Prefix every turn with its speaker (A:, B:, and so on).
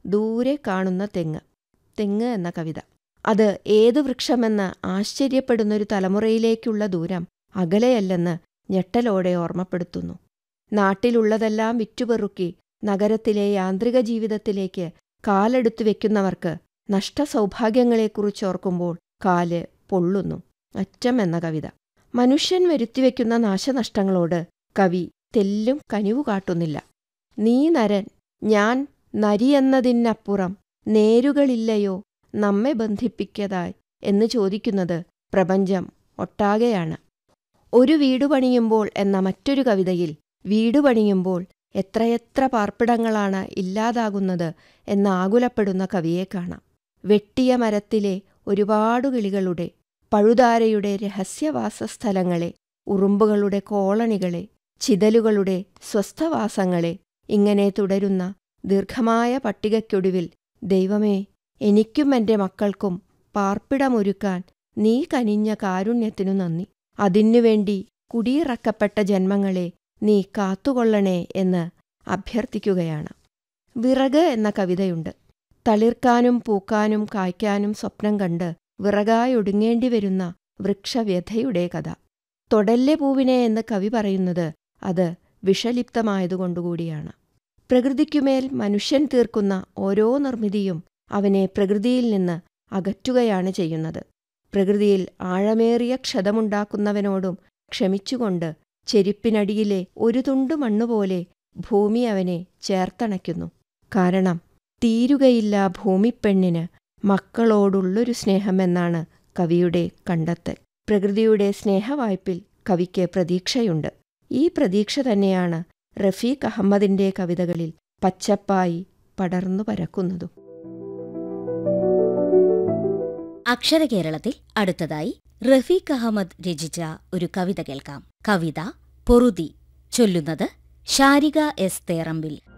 A: ദൂരെ കാണുന്ന തെങ്ങ് തെങ്ങ് എന്ന കവിത അത് ഏതു വൃക്ഷമെന്ന് ആശ്ചര്യപ്പെടുന്നൊരു തലമുറയിലേക്കുള്ള ദൂരം അകലെയല്ലെന്ന് ഞെട്ടലോടെ ഓർമ്മപ്പെടുത്തുന്നു നാട്ടിലുള്ളതെല്ലാം വിറ്റുപെറുക്കി നഗരത്തിലെ യാന്ത്രിക ജീവിതത്തിലേക്ക് കാലെടുത്തു വെക്കുന്നവർക്ക് നഷ്ടസൗഭാഗ്യങ്ങളെക്കുറിച്ചോർക്കുമ്പോൾ കാല് പൊള്ളുന്നു അറ്റം എന്ന കവിത മനുഷ്യൻ വരുത്തിവെക്കുന്ന നാശനഷ്ടങ്ങളോട് കവി തെല്ലും കനിവു കാട്ടുന്നില്ല നീ നരൻ ഞാൻ നരിയെന്നതിനപ്പുറം നേരുകളില്ലയോ നമ്മെ ബന്ധിപ്പിക്കതായി എന്ന് ചോദിക്കുന്നത് പ്രപഞ്ചം ഒട്ടാകെയാണ് ഒരു വീടു പണിയുമ്പോൾ എന്ന മറ്റൊരു കവിതയിൽ വീടു പണിയുമ്പോൾ എത്രയെത്ര പാർപ്പിടങ്ങളാണ് ഇല്ലാതാകുന്നത് എന്ന് ആകുലപ്പെടുന്ന കവിയെ കാണാം വെട്ടിയ മരത്തിലെ ഒരുപാടു കിളികളുടെ പഴുതാരയുടെ രഹസ്യവാസസ്ഥലങ്ങളെ ഉറുമ്പുകളുടെ കോളണികളെ ചിതലുകളുടെ സ്വസ്ഥവാസങ്ങളെ ഇങ്ങനെ തുടരുന്ന ദീർഘമായ പട്ടികയ്ക്കൊടുവിൽ ദൈവമേ എനിക്കും എൻ്റെ മക്കൾക്കും പാർപ്പിടമൊരുക്കാൻ നീ കനിഞ്ഞ കാരുണ്യത്തിനു നന്ദി അതിനുവേണ്ടി കുടിയിറക്കപ്പെട്ട ജന്മങ്ങളെ നീ കാത്തുകൊള്ളണേ എന്ന് അഭ്യർത്ഥിക്കുകയാണ് വിറക് എന്ന കവിതയുണ്ട് തളിർക്കാനും പൂക്കാനും കായ്ക്കാനും സ്വപ്നം കണ്ട് വിറകായൊടുങ്ങേണ്ടി വരുന്ന വൃക്ഷവ്യഥയുടെ കഥ തൊടല്ലെ പൂവിനെ എന്ന് കവി പറയുന്നത് അത് വിഷലിപ്തമായതുകൊണ്ടുകൂടിയാണ് പ്രകൃതിക്കുമേൽ മനുഷ്യൻ തീർക്കുന്ന ഓരോ നിർമ്മിതിയും അവനെ പ്രകൃതിയിൽ നിന്ന് അകറ്റുകയാണ് ചെയ്യുന്നത് പ്രകൃതിയിൽ ആഴമേറിയ ക്ഷതമുണ്ടാക്കുന്നവനോടും ക്ഷമിച്ചുകൊണ്ട് ചെരുപ്പിനടിയിലെ ഒരു തുണ്ടു മണ്ണുപോലെ ഭൂമി അവനെ ചേർത്തണയ്ക്കുന്നു കാരണം തീരുകയില്ല ഭൂമിപ്പെണ്ണിന് മക്കളോടുള്ളൊരു സ്നേഹമെന്നാണ് കവിയുടെ കണ്ടെത്തൽ പ്രകൃതിയുടെ സ്നേഹവായ്പിൽ കവിക്ക് പ്രതീക്ഷയുണ്ട് ഈ പ്രതീക്ഷ തന്നെയാണ് റഫീഖ് അഹമ്മദിന്റെ കവിതകളിൽ പച്ചപ്പായി പടർന്നു പരക്കുന്നതും
B: അക്ഷരകേരളത്തിൽ അടുത്തതായി റഫീഖ് അഹമ്മദ് രചിച്ച ഒരു കവിത കേൾക്കാം കവിത പൊറുതി ചൊല്ലുന്നത് ഷാരിക എസ് തേറമ്പിൽ